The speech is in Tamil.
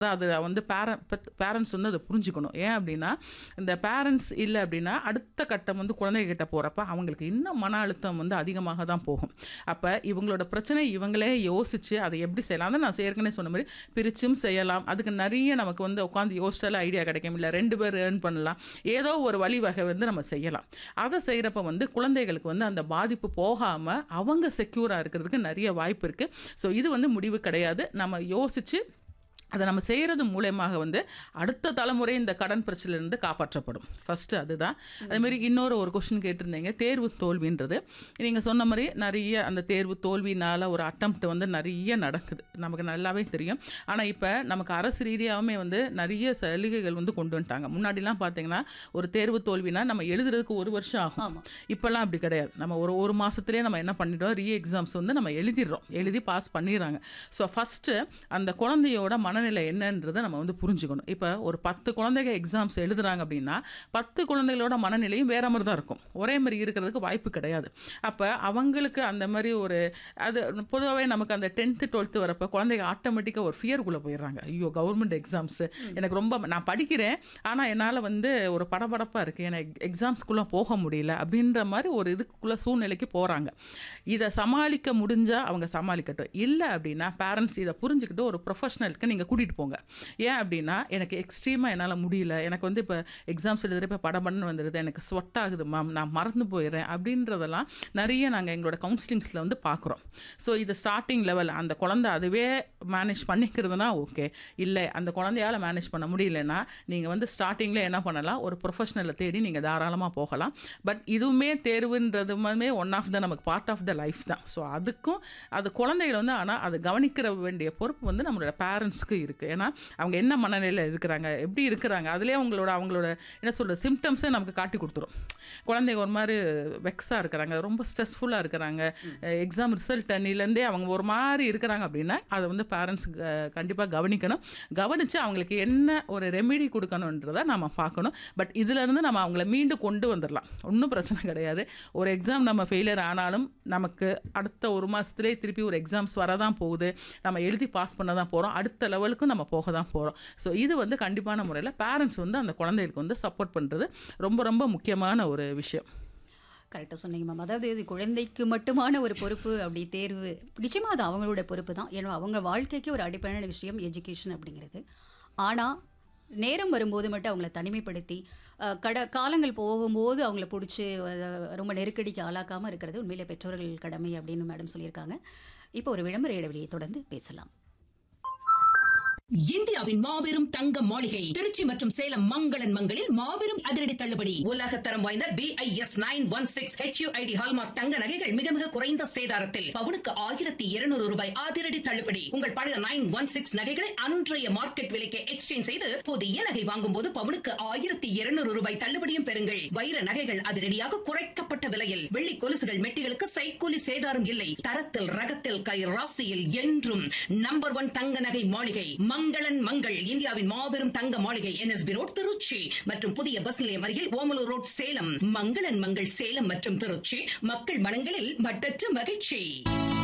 அது வந்து பேர பேரண்ட்ஸ் வந்து அதை புரிஞ்சுக்கணும் ஏன் அப்படின்னா இந்த பேரண்ட்ஸ் இல்லை அப்படின்னா அடுத்த கட்டம் வந்து குழந்தைகிட்ட போகிறப்ப அவங்களுக்கு இன்னும் மன அழுத்தம் வந்து அதிகமாக தான் போகும் அப்போ இவங்களோட பிரச்சனை இவங்களே யோசித்து அதை எப்படி செய்யலாம் அதை நான் ஏற்கனவே சொன்ன மாதிரி பிரிச்சும் செய்யலாம் அதுக்கு நிறைய நமக்கு வந்து உட்காந்து யோசிச்சாலும் ஐடியா கிடைக்கும் இல்லை ரெண்டு பேர் ஏர்ன் பண்ணலாம் ஏதோ ஒரு வழிவகை வந்து நம்ம செய்யலாம் அதை செய்கிறப்ப வந்து குழந்தைகளுக்கு வந்து அந்த பாதிப்பு போகாமல் அவங்க செக்யூராக இருக்கிறதுக்கு நிறைய வாய்ப்பு இருக்குது ஸோ இது வந்து முடிவு கிடையாது நம்ம யோசித்து அதை நம்ம செய்கிறது மூலயமாக வந்து அடுத்த தலைமுறை இந்த கடன் பிரச்சனையிலேருந்து காப்பாற்றப்படும் ஃபஸ்ட்டு அதுதான் அதேமாரி இன்னொரு ஒரு கொஷின் கேட்டிருந்தீங்க தேர்வு தோல்வின்றது நீங்கள் சொன்ன மாதிரி நிறைய அந்த தேர்வு தோல்வினால் ஒரு அட்டம்ப்ட் வந்து நிறைய நடக்குது நமக்கு நல்லாவே தெரியும் ஆனால் இப்போ நமக்கு அரசு ரீதியாகவுமே வந்து நிறைய சலுகைகள் வந்து கொண்டு வந்துட்டாங்க முன்னாடிலாம் பார்த்தீங்கன்னா ஒரு தேர்வு தோல்வினா நம்ம எழுதுறதுக்கு ஒரு வருஷம் ஆகும் ஆமா. இப்போல்லாம் அப்படி கிடையாது நம்ம ஒரு ஒரு மாதத்துலேயே நம்ம என்ன பண்ணிட்டோம் ரீ எக்ஸாம்ஸ் வந்து நம்ம எழுதிடுறோம் எழுதி பாஸ் பண்ணிடுறாங்க ஸோ ஃபஸ்ட்டு அந்த குழந்தையோட மனநிலை என்னன்றதை நம்ம வந்து புரிஞ்சுக்கணும் இப்போ ஒரு பத்து குழந்தைங்க எக்ஸாம்ஸ் எழுதுறாங்க அப்படின்னா பத்து குழந்தைகளோட மனநிலையும் வேற மாதிரி தான் இருக்கும் ஒரே மாதிரி இருக்கிறதுக்கு வாய்ப்பு கிடையாது அப்போ அவங்களுக்கு அந்த மாதிரி ஒரு அது பொதுவாகவே நமக்கு அந்த டென்த்து டுவெல்த்து வரப்போ குழந்தைங்க ஆட்டோமேட்டிக்காக ஒரு ஃபியருக்குள்ளே போயிடுறாங்க ஐயோ கவர்மெண்ட் எக்ஸாம்ஸு எனக்கு ரொம்ப நான் படிக்கிறேன் ஆனால் என்னால் வந்து ஒரு படபடப்பாக இருக்குது எனக்கு எக்ஸாம்ஸ்குள்ளே போக முடியல அப்படின்ற மாதிரி ஒரு இதுக்குள்ளே சூழ்நிலைக்கு போகிறாங்க இதை சமாளிக்க முடிஞ்சால் அவங்க சமாளிக்கட்டும் இல்லை அப்படின்னா பேரண்ட்ஸ் இதை புரிஞ்சுக்கிட்டு ஒரு ப்ரொஃபஷனலுக்கு நீங்கள் கூட்டிகிட்டு போங்க ஏன் அப்படின்னா எனக்கு எக்ஸ்ட்ரீமாக என்னால் முடியல எனக்கு வந்து இப்போ எக்ஸாம்ஸ் எழுதுகிற இப்போ படபடன்னு வந்துடுது எனக்கு ஸ்வெட் ஆகுது மேம் நான் மறந்து போயிடுறேன் அப்படின்றதெல்லாம் நிறைய நாங்கள் எங்களோட கவுன்சிலிங்ஸில் வந்து பார்க்குறோம் ஸோ இது ஸ்டார்டிங் லெவல் அந்த குழந்தை அதுவே மேனேஜ் பண்ணிக்கிறதுனா ஓகே இல்லை அந்த குழந்தையால் மேனேஜ் பண்ண முடியலன்னா நீங்கள் வந்து ஸ்டார்டிங்கில் என்ன பண்ணலாம் ஒரு ப்ரொஃபஷனலை தேடி நீங்கள் தாராளமாக போகலாம் பட் இதுவுமே தேர்வுன்றதுமே ஒன் ஆஃப் த நமக்கு பார்ட் ஆஃப் த லைஃப் தான் ஸோ அதுக்கும் அது குழந்தைகள் வந்து ஆனால் அது கவனிக்கிற வேண்டிய பொறுப்பு வந்து நம்மளோட பேரண்ட்ஸ்க்கு இருக்குது ஏன்னா அவங்க என்ன மனநிலையில் இருக்கிறாங்க எப்படி இருக்கிறாங்க அதுலேயே அவங்களோட அவங்களோட என்ன சொல்கிறது சிம்டம்ஸே நமக்கு காட்டி கொடுத்துரும் குழந்தைங்க ஒரு மாதிரி வெக்ஸாக இருக்கிறாங்க ரொம்ப ஸ்ட்ரெஸ்ஃபுல்லாக இருக்கிறாங்க எக்ஸாம் ரிசல்ட் அன்னிலேருந்தே அவங்க ஒரு மாதிரி இருக்கிறாங்க அப்படின்னா அதை வந்து பேரண்ட்ஸ் கண்டிப்பாக கவனிக்கணும் கவனித்து அவங்களுக்கு என்ன ஒரு ரெமெடி கொடுக்கணுன்றதை நம்ம பார்க்கணும் பட் இதிலேருந்து நம்ம அவங்கள மீண்டு கொண்டு வந்துடலாம் ஒன்றும் பிரச்சனை கிடையாது ஒரு எக்ஸாம் நம்ம ஃபெயிலியர் ஆனாலும் நமக்கு அடுத்த ஒரு மாதத்துலேயே திருப்பி ஒரு எக்ஸாம்ஸ் வரதான் போகுது நம்ம எழுதி பாஸ் பண்ண தான் போகிறோம் அடுத்த லெவலுக்கும் நம்ம போக தான் போகிறோம் ஸோ இது வந்து கண்டிப்பான முறையில் பேரண்ட்ஸ் வந்து அந்த குழந்தைகளுக்கு வந்து சப்போர்ட் பண்ணுறது ரொம்ப ரொம்ப முக்கியமான ஒரு விஷயம் கரெக்டாக சொன்னீங்க மேம் அதாவது இது குழந்தைக்கு மட்டுமான ஒரு பொறுப்பு அப்படி தேர்வு நிச்சயமாக அது அவங்களோட பொறுப்பு தான் ஏன்னா அவங்க வாழ்க்கைக்கு ஒரு அடிப்படையான விஷயம் எஜுகேஷன் அப்படிங்கிறது ஆனால் நேரம் வரும்போது மட்டும் அவங்கள தனிமைப்படுத்தி அஹ், கட காலங்கள் போகும்போது அவங்கள பிடிச்சி ரொம்ப நெருக்கடிக்கு ஆளாக்காமல் இருக்கிறது உண்மையிலே பெற்றோர்கள் கடமை அப்படின்னு மேடம் சொல்லியிருக்காங்க இப்போ ஒரு விளம்பர இடைவெளியை தொடர்ந்து பேசலாம் இந்தியாவின் மாபெரும் தங்க மாளிகை திருச்சி மற்றும் சேலம் மங்களன் மங்களில் மாபெரும் அதிரடி தள்ளுபடி உலக தரம் வாய்ந்த B I S nine one six HUID hallmark தங்க நகைகள் மிக மிக குறைந்த சேதாரத்தில் பவுனுக்கு ஆயிரத்தி இருநூறு ரூபாய் அதிரடி தள்ளுபடி உங்கள் பழைய நைன் ஒன் சிக்ஸ் நகைகளை அன்றைய மார்க்கெட் விலைக்கு எக்ஸ்சேஞ்ச் செய்து புதிய நகை வாங்கும் போது பவுனுக்கு ஆயிரத்தி இருநூறு ரூபாய் தள்ளுபடியும் பெறுங்கள் வைர நகைகள் அதிரடியாக குறைக்கப்பட்ட விலையில் வெள்ளி கொலுசுகள் மெட்டிகளுக்கு சைக்கூலி சேதாரம் இல்லை தரத்தில் ரகத்தில் கை ராசியில் என்றும் நம்பர் ஒன் தங்க நகை மாளிகை மங்களன் மங்கள் இந்தியாவின் மாபெரும் தங்க மாளிகை என்எஸ்பி ரோட் திருச்சி மற்றும் புதிய பஸ் நிலையம் அருகில் ஓமலூர் ரோட் சேலம் மங்களன் மங்கள் சேலம் மற்றும் திருச்சி மக்கள் மனங்களில் மட்டற்ற மகிழ்ச்சி